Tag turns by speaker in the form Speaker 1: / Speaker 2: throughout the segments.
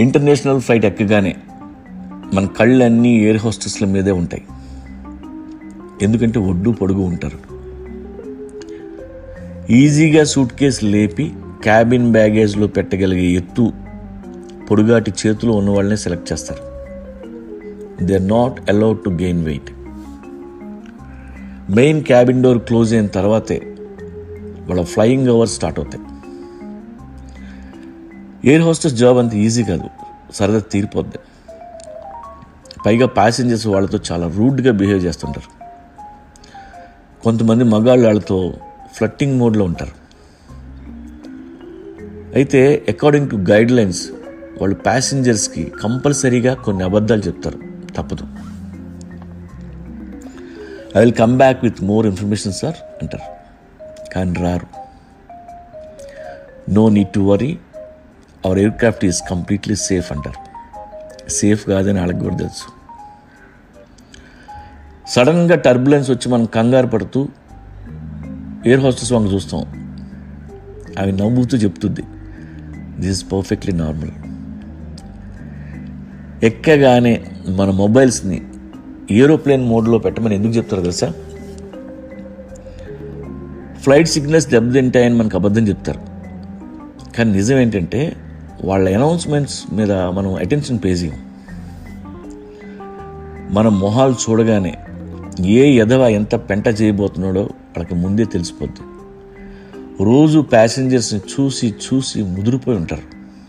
Speaker 1: international flight ఎక్కగానే మన కళ్ళన్నీ air హోస్టెస్ల మీదే ఉంటాయి ఎందుకంటే ఒడ్డు పొడుగు ఉంటారు ఈజీగా సూట్ కేసు లేపి క్యాబిన్ బ్యాగేజ్లో పెట్టగలిగే ఎత్తు పొడుగాటి చేతులు ఉన్న వాళ్ళని సెలెక్ట్ చేస్తారు they are not allowed to gain weight main cabin door close అయిన తర్వాతే వాళ్ళ ఫ్లయింగ్ అవర్స్ స్టార్ట్ అవుతాయి ఎయిర్ హోస్టెస్ జాబ్ అంత ఈజీ కాదు సరదా తీరిపోద్ది పైగా ప్యాసింజర్స్ వాళ్ళతో చాలా రూడ్గా బిహేవ్ చేస్తుంటారు కొంతమంది మగాళ్ళు వాళ్ళతో ఫ్లట్టింగ్ మోడ్లో ఉంటారు అయితే అకార్డింగ్ టు గైడ్ లైన్స్ వాళ్ళు ప్యాసింజర్స్కి కంపల్సరీగా కొన్ని అబద్ధాలు చెప్తారు తప్పదు I will come back with more information sir అంటారు కానీ రారు no need to worry our aircraft is completely safe అంటారు సేఫ్ కాదని వాళ్ళకి కూడా తెలుసు సడన్గా టర్బులెన్స్ వచ్చి మనం కంగారు పడుతూ ఎయిర్ హోస్టెస్ వంక చూస్తాం అవి నవ్వుతూ చెప్తుంది దిస్ ఇస్ పర్ఫెక్ట్లీ నార్మల్ ఎక్కగానే మన మొబైల్స్ని ఏరోప్లేన్ మోడ్లో పెట్టమని ఎందుకు చెప్తారు తెలుసా ఫ్లైట్ సిగ్నల్స్ దెబ్బతింటాయని మనకు అబద్ధం చెప్తారు కానీ నిజం ఏంటంటే వాళ్ళ అనౌన్స్మెంట్స్ మీద మనం అటెన్షన్ పే చేయం మన మొహాలు చూడగానే ఏ ఎదవ ఎంత పెంట చేయబోతున్నాడో వాళ్ళకి ముందే తెలిసిపోద్ది రోజు ప్యాసింజర్స్ని చూసి చూసి ముదిరిపోయి ఉంటారు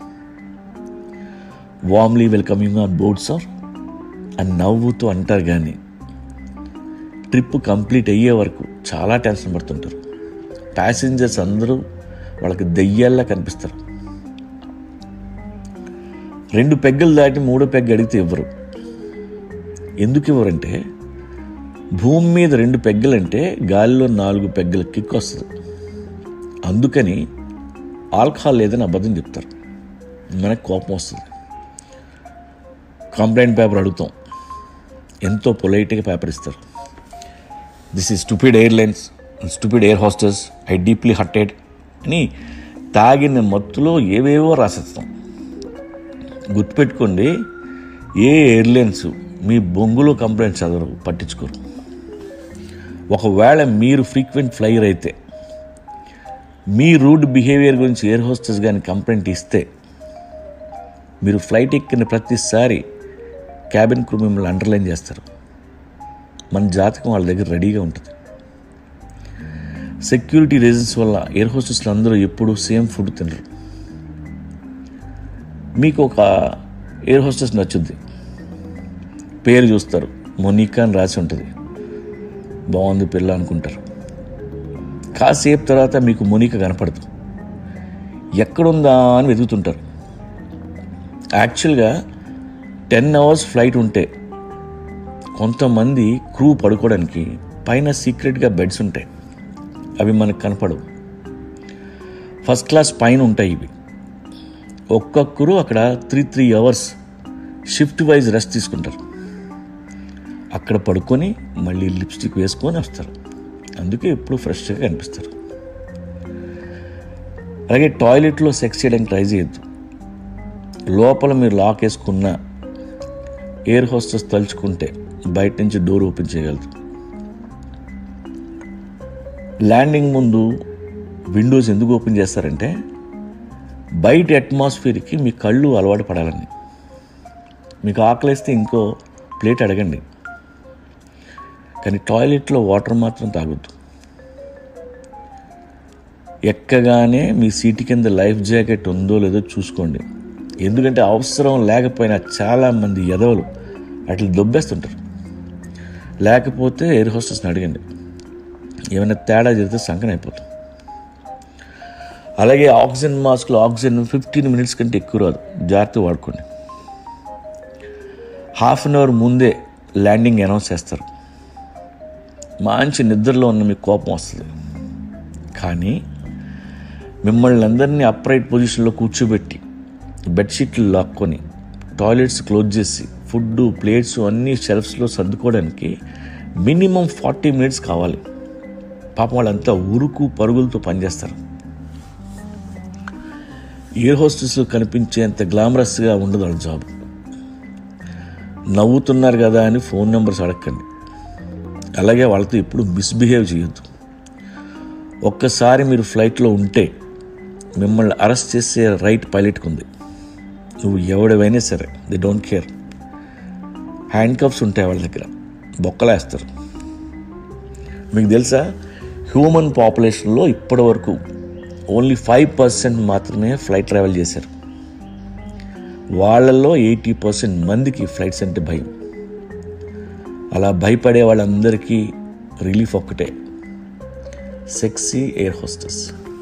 Speaker 1: warmly welcoming on board sir అని నవ్వుతూ అంటారు కానీ ట్రిప్ కంప్లీట్ అయ్యే వరకు చాలా టెన్షన్ పడుతుంటారు ప్యాసింజర్స్ అందరూ వాళ్ళకి దెయ్యాల్లా కనిపిస్తారు రెండు పెగ్గలు దాటి మూడో పెగ్గ అడిగితే ఇవ్వరు ఎందుకు ఇవ్వరంటే భూమి మీద రెండు పెగ్గలంటే గాలిలో నాలుగు పెగ్గల కిక్ వస్తుంది అందుకని ఆల్కహాల్ లేదని అబద్ధం చెప్తారు మనకు కోపం వస్తుంది కంప్లైంట్ పేపర్ అడుగుతాం ఎంతో పొలైట్గా పేపర్ ఇస్తారు this is stupid airlines stupid air hostels I deeply hurted అని తాగిన మత్తులో ఏవేవో రాసేస్తాం గుర్తుపెట్టుకోండి ఏ ఎయిర్లైన్స్ మీ బొంగులో కంప్లైంట్ చదవరు పట్టించుకోరు ఒకవేళ మీరు ఫ్రీక్వెంట్ ఫ్లైయర్ అయితే మీ రూడ్ బిహేవియర్ గురించి ఎయిర్ హోస్టెస్ కానీ కంప్లైంట్ ఇస్తే మీరు ఫ్లైట్ ఎక్కిన ప్రతిసారి క్యాబిన్ క్రూ మిమ్మల్ని అండర్లైన్ చేస్తారు మన జాతకం వాళ్ళ దగ్గర రెడీగా ఉంటుంది సెక్యూరిటీ రీజన్స్ వల్ల ఎయిర్ హోస్టెస్లు అందరూ ఎప్పుడూ సేమ్ ఫుడ్ తినరు మీకు ఒక ఎయిర్ హోస్టెస్ నచ్చుద్ది పేరు చూస్తారు మొనికా అని రాసి ఉంటుంది బాగుంది పిల్ల అనుకుంటారు కాసేపు తర్వాత మీకు మొనిక కనపడదు ఎక్కడుందా అని వెతుకుతుంటారు యాక్చువల్గా టెన్ అవర్స్ ఫ్లైట్ ఉంటే కొంతమంది క్రూ పడుకోవడానికి పైన సీక్రెట్గా బెడ్స్ ఉంటాయి అవి మనకు కనపడవు ఫస్ట్ క్లాస్ పైన ఉంటాయి ఇవి ఒక్కొక్కరు అక్కడ three three hours shift wise rest తీసుకుంటారు అక్కడ పడుకొని మళ్ళీ లిప్స్టిక్ వేసుకొని వస్తారు అందుకే ఎప్పుడు ఫ్రెష్గా కనిపిస్తారు అలాగే టాయిలెట్లో సెక్స్ చేయడానికి ట్రై చేయొద్దు లోపల మీరు లాక్ వేసుకున్న ఎయిర్ హోస్టెస్ తలుచుకుంటే బయట నుంచి డోర్ ఓపెన్ చేయగలరు ల్యాండింగ్ ముందు విండోస్ ఎందుకు ఓపెన్ చేస్తారంటే బయట అట్మాస్ఫియర్కి మీ కళ్ళు అలవాటు పడాలని మీకు ఆకలిస్తే ఇంకో ప్లేట్ అడగండి కానీ టాయిలెట్లో వాటర్ మాత్రం తాగొద్దు ఎక్కగానే మీ సీటు కింద లైఫ్ జాకెట్ ఉందో లేదో చూసుకోండి ఎందుకంటే అవసరం లేకపోయినా చాలామంది ఎదవలు అట్లా దొబ్బేస్తుంటారు లేకపోతే ఎయిర్ హోస్టెస్ని అడగండి ఏమైనా తేడా జరిగితే సంకన అయిపోతాం అలాగే ఆక్సిజన్ మాస్క్లో ఆక్సిజన్ ఫిఫ్టీన్ మినిట్స్ కంటే ఎక్కువ రాదు జాగ్రత్త వాడుకోండి హాఫ్ అన్ అవర్ ముందే ల్యాండింగ్ అనౌన్స్ చేస్తారు మంచి నిద్రలో ఉన్న మీకు కోపం వస్తుంది కానీ మిమ్మల్ని అందరినీ అప్రైట్ పొజిషన్లో కూర్చోబెట్టి బెడ్షీట్లు లాక్కొని టాయిలెట్స్ క్లోజ్ చేసి ఫుడ్ ప్లేట్స్ అన్నీ షెల్ఫ్స్లో సర్దుకోవడానికి మినిమం ఫార్టీ మినిట్స్ కావాలి పాపం వాళ్ళంతా ఉరుకు పరుగులతో పనిచేస్తారు ఎయిర్ హోస్టెస్ కనిపించేంత గ్లామరస్గా ఉండదు వాళ్ళ జాబ్ నవ్వుతున్నారు కదా అని ఫోన్ నెంబర్స్ అడగండి అలాగే వాళ్ళతో ఎప్పుడు మిస్బిహేవ్ చేయొద్దు ఒక్కసారి మీరు ఫ్లైట్లో ఉంటే మిమ్మల్ని అరెస్ట్ చేసే రైట్ పైలట్కి ఉంది నువ్వు ఎవడవైనా సరే they don't care handcuffs ఉంటాయి వాళ్ళ దగ్గర బొక్కలేస్తారు మీకు తెలుసా హ్యూమన్ పాపులేషన్లో ఇప్పటి వరకు ఓన్లీ ఫైవ్ పర్సెంట్ మాత్రమే ఫ్లైట్ ట్రావెల్ చేశారు వాళ్ళల్లో ఎయిటీ పర్సెంట్ మందికి ఫ్లైట్స్ అంటే భయం అలా భయపడే వాళ్ళందరికీ రిలీఫ్ ఒక్కటే సెక్సీ ఎయిర్ హోస్టెస్